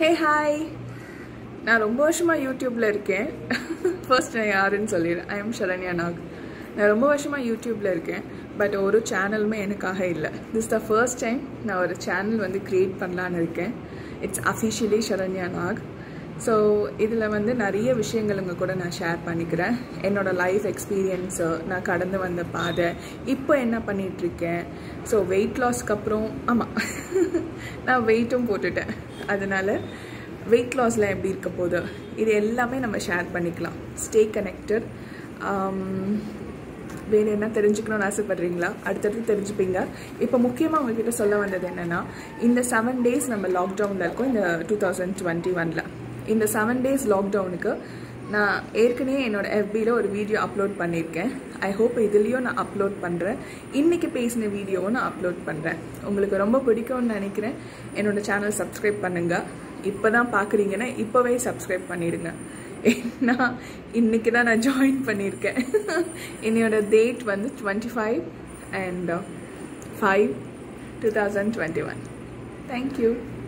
hey hi நான் ரொம்ப வருஷமாக யூடியூப்பில் இருக்கேன் ஃபர்ஸ்ட் நான் யாருன்னு சொல்லிடுறேன் ஐ எம் சரண்யா நாக் நான் ரொம்ப வருஷமாக யூடியூப்பில் இருக்கேன் பட் ஒரு சேனலுமே எனக்காக இல்லை திஸ் த ஃபர்ஸ்ட் டைம் நான் ஒரு சேனல் வந்து க்ரியேட் பண்ணலான்னு இருக்கேன் it's officially Saranya Nag so இதில் வந்து நிறைய விஷயங்களுங்க கூட நான் ஷேர் பண்ணிக்கிறேன் என்னோடய லைஃப் எக்ஸ்பீரியன்ஸு நான் கடந்து வந்த பாதை இப்போ என்ன பண்ணிகிட்ருக்கேன் ஸோ வெயிட் லாஸ்க்கு அப்புறம் ஆமாம் நான் வெயிட்டும் போட்டுட்டேன் அதனால் வெயிட் லாஸில் எப்படி இருக்க போகுது இது எல்லாமே நம்ம ஷேர் பண்ணிக்கலாம் ஸ்டே கனெக்டட் வேறு என்ன தெரிஞ்சுக்கணும்னு ஆசைப்படுறீங்களா அடுத்தடுத்து தெரிஞ்சுப்பீங்க இப்போ முக்கியமாக உங்ககிட்ட சொல்ல வந்தது என்னென்னா இந்த செவன் டேஸ் நம்ம லாக்டவுனில் இருக்கோம் இந்த டூ தௌசண்ட் டுவெண்ட்டி ஒனில் இந்த செவன் டேஸ் லாக்டவுனுக்கு நான் ஏற்கனவே என்னோடய எஃபியில் ஒரு வீடியோ அப்லோட் பண்ணியிருக்கேன் ஐ ஹோப் இதுலேயும் நான் அப்லோட் பண்ணுறேன் இன்றைக்கி பேசின வீடியோவும் நான் அப்லோட் பண்ணுறேன் உங்களுக்கு ரொம்ப பிடிக்கும்னு நினைக்கிறேன் என்னோடய சேனல் சப்ஸ்கிரைப் பண்ணுங்கள் இப்போ தான் பார்க்குறீங்கன்னா இப்போவே சப்ஸ்கிரைப் பண்ணிடுங்க ஏன்னா இன்றைக்கி தான் நான் ஜாயின் பண்ணியிருக்கேன் என்னோட டேட் வந்து twenty five and five two thousand twenty one thank you